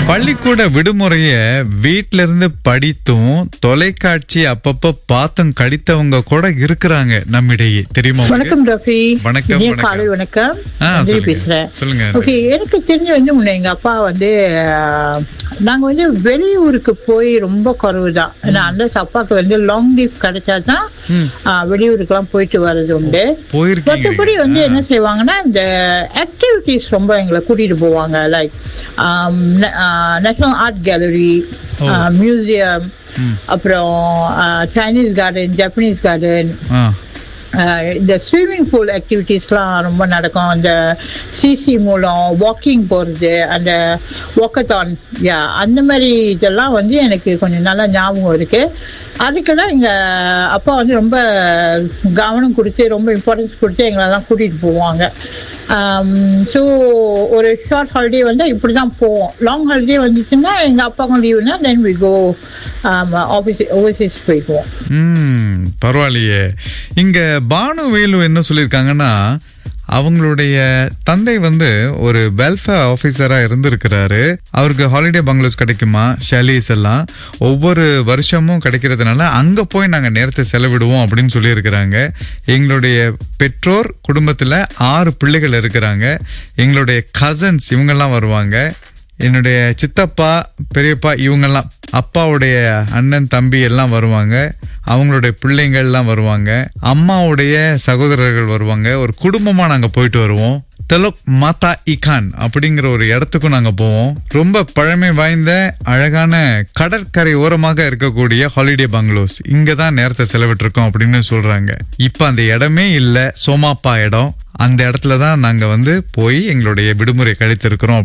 பள்ளிக்கூட விடுமுறைய வீட்ல இருந்து படித்தும் தொலைக்காட்சி அப்பப்ப பார்த்தும் கடித்தவங்க கூட இருக்கிறாங்க நம்மிடையே தெரியுமா உங்களுக்கு? வணக்கம் ரஃபி வணக்கம், இனிய வணக்கம். காலை வணக்கம் ஆ, நன்றி சொல்லுங்க. பேசுறேன் சொல்லுங்க. ஓகே எனக்கு தெரிஞ்சு வந்து முன்ன எங்க அப்பா வந்து ஆஹ், நாங்க வந்து வெளியூருக்கு போய் ரொம்ப குறைவு தான் அந்த அப்பாவுக்கு வந்து லாங் லீவ் கிடைச்சா தான் வெளியூருக்குலாம் போயிட்டு வர்றது உண்டு போயிருக்கீங்க மற்றபடி நீங்க. வந்து ஆ. என்ன செய்வாங்கன்னா இந்த ஆக்டிவிட்டிஸ் ரொம்ப எங்களை கூட்டிட்டு போவாங்க like national art gallery oh. Museum அப்புறம் Chinese garden Japanese garden ah. Ah இந்த ஸ்விம்மிங் பூல் ஆக்டிவிட்டீஸ்லாம் ரொம்ப நடக்கும் அந்த சிசி மூலம் வாக்கிங் போகிறது அந்த வாக்கத்தான் யா அந்த மாதிரி இதெல்லாம் வந்து எனக்கு கொஞ்சம் நல்லா ஞாபகம் இருக்கு அதுக்கெல்லாம் எங்கள் அப்பா வந்து ரொம்ப கவனம் கொடுத்து ரொம்ப இம்பார்ட்டன்ஸ் கொடுத்து எங்களெல்லாம் கூட்டிகிட்டு போவாங்க ஸோ ஒரு ஷார்ட் ஹாலிடே வந்து இப்படி தான் போவோம் லாங் ஹாலிடே வந்துச்சுன்னா எங்கள் அப்பாவுக்கும் லீவுனா then we go office overseas போய்க்குவோம் ம் பரவாயில்லையே இங்க பானு வேலு என்ன சொல்லியிருக்காங்கன்னா அவங்களுடைய தந்தை வந்து ஒரு வெல்ஃபேர் ஆபீசரா இருந்திருக்கிறாரு அவருக்கு ஹாலிடே பங்களோஸ் கிடைக்குமா ஷலீஸ் எல்லாம் ஒவ்வொரு வருஷமும் கிடைக்கிறதுனால அங்க போய் நாங்க நேரத்தை செலவிடுவோம் அப்படின்னு சொல்லியிருக்கிறாங்க எங்களுடைய பெற்றோர் குடும்பத்துல ஆறு பிள்ளைகள் இருக்கிறாங்க எங்களுடைய கசன்ஸ் இவங்கெல்லாம் வருவாங்க என்னுடைய சித்தப்பா பெரியப்பா இவங்கெல்லாம் அப்பாவுடைய அண்ணன் தம்பி எல்லாம் வருவாங்க அவங்களுடைய பிள்ளைங்க எல்லாம் வருவாங்க அம்மாவுடைய சகோதரர்கள் வருவாங்க ஒரு குடும்பமா நாங்க போயிட்டு வருவோம் தெலோக் மாதா இகான் அப்படிங்கிற ஒரு இடத்துக்கும் நாங்க போவோம் ரொம்ப பழமை வாய்ந்த அழகான கடற்கரை ஓரமாக இருக்கக்கூடிய ஹாலிடே பங்களோஸ் இங்க தான் நேரத்தை செலவிட்டிருக்கோம் அப்படின்னு சொல்றாங்க இப்ப அந்த இடமே இல்ல சோமாப்பா இடம் அந்த இடத்துல தான் நாங்க வந்து போய் எங்களுடைய விடுமுறை கழித்திருக்கிறோம்